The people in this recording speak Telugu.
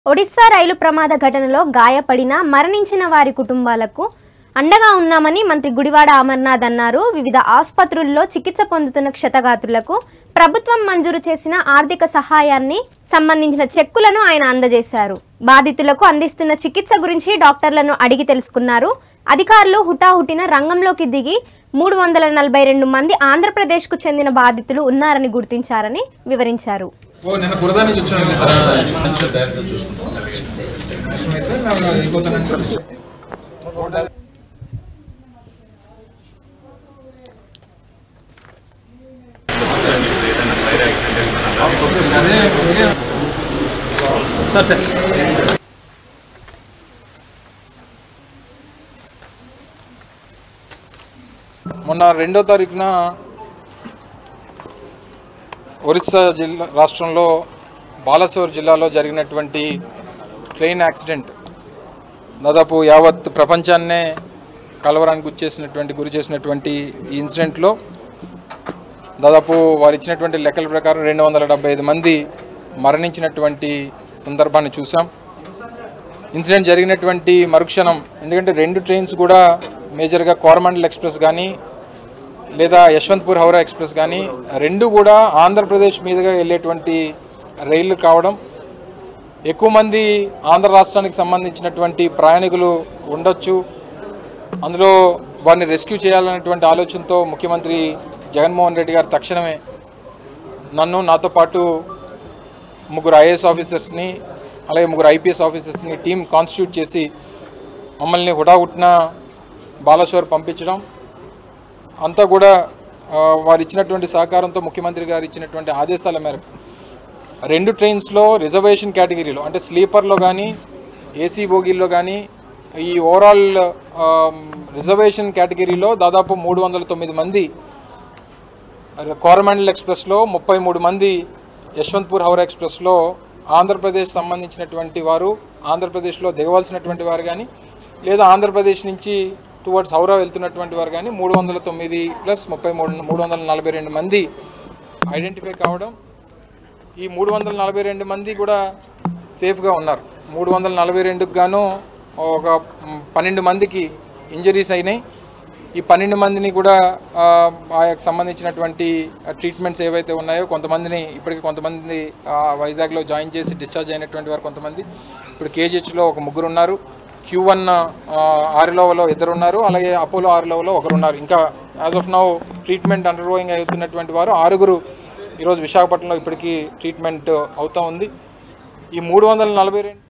ఒడిశా రైలు ప్రమాద ఘటనలో గాయపడిన మరణించిన వారి కుటుంబాలకు అండగా ఉన్నామని మంత్రి గుడివాడ అమర్నాథ్ అన్నారు వివిధ ఆసుపత్రుల్లో చికిత్స పొందుతున్న క్షతగాత్రులకు ప్రభుత్వం మంజూరు చేసిన ఆర్థిక సహాయాన్ని సంబంధించిన చెక్కులను ఆయన అందజేశారు బాధితులకు అందిస్తున్న చికిత్స గురించి డాక్టర్లను అడిగి తెలుసుకున్నారు అధికారులు హుటాహుటిన రంగంలోకి దిగి మూడు వందల నలభై రెండు మంది ఆంధ్రప్రదేశ్కు చెందిన బాధితులు ఉన్నారని గుర్తించారని వివరించారు ఓ నిన్న బురద నుంచి వచ్చాను ఇద్దరు అయితే మేము వెళ్ళిపోతానని చెప్పి అదే ఓకే సార్ సార్ మొన్న రెండో తారీఖున ఒరిస్సా జిల్లా రాష్ట్రంలో బాలసోర్ జిల్లాలో జరిగినటువంటి ట్రైన్ యాక్సిడెంట్ దాదాపు యావత్ ప్రపంచాన్నే కలవరానికి గురి చేసినటువంటి గురి చేసినటువంటి ఈ ఇన్సిడెంట్లో దాదాపు వారు ఇచ్చినటువంటి లెక్కల ప్రకారం రెండు వందల డెబ్బై ఐదు మంది మరణించినటువంటి సందర్భాన్ని చూసాం ఇన్సిడెంట్ జరిగినటువంటి మరుక్షణం ఎందుకంటే రెండు ట్రైన్స్ కూడా మేజర్గా కోరమండల్ ఎక్స్ప్రెస్ కానీ లేదా యశ్వంత్పూర్ హౌరా ఎక్స్ప్రెస్ కానీ రెండు కూడా ఆంధ్రప్రదేశ్ మీదుగా వెళ్ళేటువంటి రైళ్లు కావడం ఎక్కువ మంది ఆంధ్ర రాష్ట్రానికి సంబంధించినటువంటి ప్రయాణికులు ఉండొచ్చు అందులో వారిని రెస్క్యూ చేయాలనేటువంటి ఆలోచనతో ముఖ్యమంత్రి జగన్మోహన్ రెడ్డి గారు తక్షణమే నన్ను నాతో పాటు ముగ్గురు ఐఏఎస్ ఆఫీసర్స్ని అలాగే ముగ్గురు ఐపీఎస్ ఆఫీసర్స్ని టీం కాన్స్టిట్యూట్ చేసి మమ్మల్ని హుటాహుటిన బాలశ్వర్ పంపించడం అంతా కూడా ఆ, వారు ఇచ్చినటువంటి సహకారంతో ముఖ్యమంత్రి గారు ఇచ్చినటువంటి ఆదేశాల మేరకు రెండు ట్రైన్స్లో రిజర్వేషన్ కేటగిరీలో అంటే స్లీపర్లో కానీ ఏసీ బోగీల్లో కానీ ఈ ఓవరాల్ రిజర్వేషన్ కేటగిరీలో దాదాపు మూడు వందల తొమ్మిది మంది కోరమండల్ ఎక్స్ప్రెస్లో ముప్పై మూడు మంది యశ్వంత్పూర్ హౌరా ఎక్స్ప్రెస్లో ఆంధ్రప్రదేశ్ సంబంధించినటువంటి వారు ఆంధ్రప్రదేశ్లో దిగవలసినటువంటి వారు కానీ లేదా ఆంధ్రప్రదేశ్ నుంచి టువర్డ్స్ హౌరా వెళ్తున్నటువంటి వారు కానీ మూడు వందల తొమ్మిది ప్లస్ ముప్పై మూడు మూడు వందల నలభై రెండు మంది ఐడెంటిఫై కావడం ఈ మూడు వందల నలభై రెండు మంది కూడా సేఫ్గా ఉన్నారు మూడు వందల నలభై రెండుకి గాను ఒక మ్, పన్నెండు మందికి ఇంజరీస్ అయినాయి ఈ పన్నెండు మందిని కూడా ఆ, ఆయనకు సంబంధించినటువంటి ట్రీట్మెంట్స్ ఏవైతే ఉన్నాయో కొంతమందిని ఇప్పటికి కొంతమంది ఆ, వైజాగ్లో జాయిన్ చేసి డిశ్చార్జ్ అయినటువంటి వారు కొంతమంది ఇప్పుడు కేజీహెచ్లో ఒక ముగ్గురు ఉన్నారు క్యూ వన్ ఆరులోవలో ఇద్దరు ఉన్నారు అలాగే అపోలో ఆరులోవలో ఒకరు ఉన్నారు ఇంకా as of now treatment undergoing అవుతున్నటువంటి వారు ఆరుగురు ఈరోజు విశాఖపట్నంలో ఇప్పటికీ ట్రీట్మెంట్ అవుతూ ఉంది ఈ మూడు వందల నలభై రెండు